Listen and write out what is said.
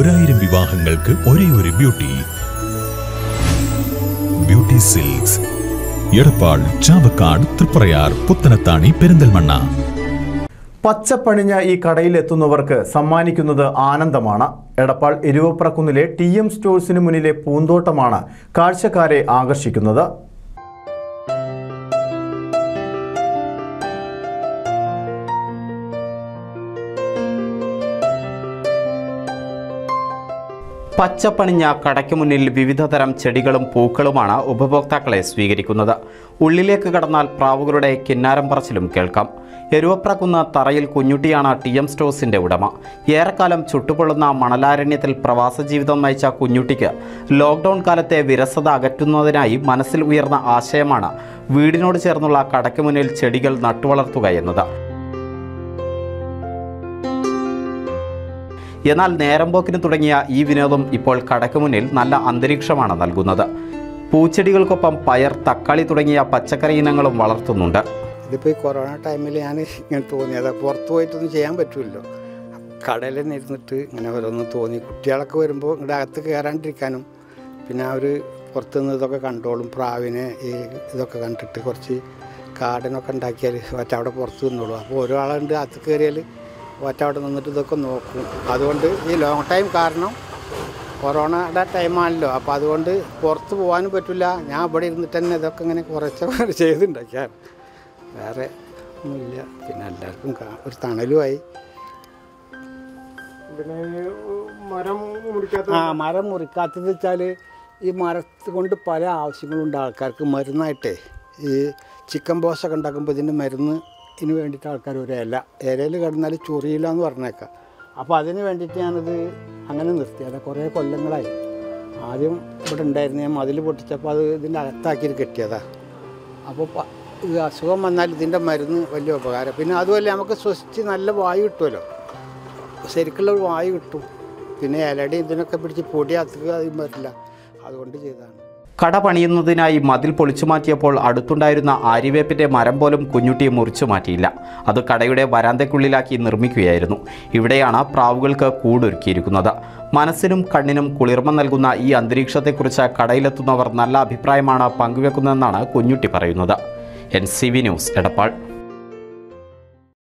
ഒരായിരം വിവാഹങ്ങൾക്ക് ഒരേ ഒരു Beauty Beauty Silks Edappal Chavakkad Triprayar Puthanathani Perinthalmanna പച്ചപ്പണിഞ്ഞ ഈ കടയിൽ എത്തുന്നവർക്ക് സമ്മാനിക്കുന്നത് ആനന്ദമാണ് എടപ്പാൾ എരുവപ്രക്കുന്നിലെ ടി എം സ്റ്റോഴ്സിന് മുന്നിലെ പൂന്തോട്ടമാണ് കാഴ്ചക്കാരെ ആകർഷിക്കുന്നത് പച്ചപ്പണിഞ്ഞ കടയ്ക്ക് മുന്നിൽ വിവിധ തരം ചെടികളും പൂക്കളുമാണ് ഉപഭോക്താക്കളെ സ്വീകരിക്കുന്നത് ഉള്ളിലേക്ക് കടന്നാൽ പ്രാവുകളുടെ കിന്നാരം പറച്ചിലും കേൾക്കാം എരുവപ്രകുന്ന തറയിൽ കുഞ്ഞുട്ടിയാണ് ടി എം സ്റ്റോഴ്സിന്റെ ഉടമ ഏറെക്കാലം ചുട്ടുപൊള്ളുന്ന മണലാരണ്യത്തിൽ പ്രവാസ ജീവിതം നയിച്ച കുഞ്ഞുട്ടിക്ക് ലോക്ക്ഡൗൺ കാലത്തെ വിരസത അകറ്റുന്നതിനായി മനസ്സിൽ ഉയർന്ന ആശയമാണ് വീടിനോട് ചേർന്നുള്ള കടയ്ക്ക് മുന്നിൽ ചെടികൾ നട്ടുവളർത്തുക എന്നത് എന്നാൽ നേരമ്പോക്കിന് തുടങ്ങിയ ഈ വിനോദം ഇപ്പോൾ കടയ്ക്ക് മുന്നിൽ നല്ല അന്തരീക്ഷമാണ് നൽകുന്നത് പൂച്ചെടികൾക്കൊപ്പം പയർ തക്കാളി തുടങ്ങിയ പച്ചക്കറി ഇനങ്ങളും വളർത്തുന്നുണ്ട് ഇതിപ്പോൾ ഈ കൊറോണ ടൈമിൽ ഞാൻ ഇങ്ങനെ തോന്നിയത് പുറത്ത് പോയിട്ടൊന്നും ചെയ്യാൻ പറ്റുമല്ലോ കടയിൽ തന്നെ ഇരുന്നിട്ട് ഇങ്ങനെ ഓരോന്ന് തോന്നി കുട്ടികളൊക്കെ വരുമ്പോൾ ഇങ്ങോട്ട് അകത്ത് കയറാണ്ടിരിക്കാനും പിന്നെ അവർ പുറത്തുനിന്ന് ഇതൊക്കെ കണ്ടോളും പ്രാവിനെ ഈ ഇതൊക്കെ കണ്ടിട്ട് കുറച്ച് കാടനൊക്കെ ഉണ്ടാക്കിയാൽ ഒറ്റ അവിടെ പുറത്ത് നിന്നോളൂ അപ്പോൾ ഓരോ ആളുണ്ട് അകത്ത് കയറിയാൽ ഒറ്റ അവിടെ നിന്നിട്ട് ഇതൊക്കെ നോക്കും അതുകൊണ്ട് ഈ ലോങ് ടൈം കാരണം കൊറോണയുടെ ടൈമാണല്ലോ അപ്പോൾ അതുകൊണ്ട് പുറത്ത് പോകാനും പറ്റില്ല ഞാൻ ഇവിടെ ഇരുന്നിട്ട് തന്നെ ഇതൊക്കെ ഇങ്ങനെ കുറച്ചൊക്കെ ചെയ്തുണ്ടാക്കിയാണ് വേറെ ഒന്നുമില്ല പിന്നെ എല്ലാവർക്കും കാ- ഒരു തണലുമായി ആ മരം മുറിക്കാത്തത് വെച്ചാൽ ഈ മരത്ത് കൊണ്ട് പല ആവശ്യങ്ങളുണ്ട് ആൾക്കാർക്ക് മരുന്നായിട്ടേ ഈ ചിക്കൻ ബോസൊക്കെ ഉണ്ടാക്കുമ്പോൾ ഇതിൻ്റെ മരുന്ന് ഇതിന് വേണ്ടിയിട്ട് ആൾക്കാർ ഒരു ഇല ഇലയിൽ കിടന്നാൽ ചൊറിയില്ല എന്ന് പറഞ്ഞേക്കാം അപ്പോൾ അതിന് വേണ്ടിയിട്ട് ഞാനത് അങ്ങനെ നിർത്തിയത് കുറേ കൊല്ലങ്ങളായി ആദ്യം ഇവിടെ ഉണ്ടായിരുന്നു ഞാൻ മതിൽ പൊട്ടിച്ചപ്പോൾ അത് ഇതിൻ്റെ അകത്താക്കിയിട്ട് കെട്ടിയതാ അപ്പോൾ പ- ഇത് അസുഖം വന്നാൽ ഇതിൻ്റെ മരുന്ന് വലിയ ഉപകാരം പിന്നെ അതുമല്ല നമുക്ക് ശ്വസിച്ച് നല്ല വായു കിട്ടുമല്ലോ ശരിക്കുള്ള ഒരു വായു കിട്ടും പിന്നെ ഇലടി ഇതിനൊക്കെ പിടിച്ച് പൊടി അത്തുക അതും വരില്ല അതുകൊണ്ട് ചെയ്തതാണ് കട പണിയുന്നതിനായി മതിൽ പൊളിച്ചു മാറ്റിയപ്പോൾ അടുത്തുണ്ടായിരുന്ന ആര്യവേപ്പിന്റെ മരം പോലും കുഞ്ഞുട്ടി മുറിച്ചു മാറ്റിയില്ല അത് കടയുടെ വരാന്തയ്ക്കുള്ളിലാക്കി നിർമ്മിക്കുകയായിരുന്നു ഇവിടെയാണ് പ്രാവുകൾക്ക് കൂടൊരുക്കിയിരിക്കുന്നത് മനസ്സിനും കണ്ണിനും കുളിർമ നൽകുന്ന ഈ അന്തരീക്ഷത്തെക്കുറിച്ച് കടയിലെത്തുന്നവർ നല്ല അഭിപ്രായമാണ് പങ്കുവെക്കുന്നതെന്നാണ് കുഞ്ഞുട്ടി പറയുന്നത് N C V news Edappal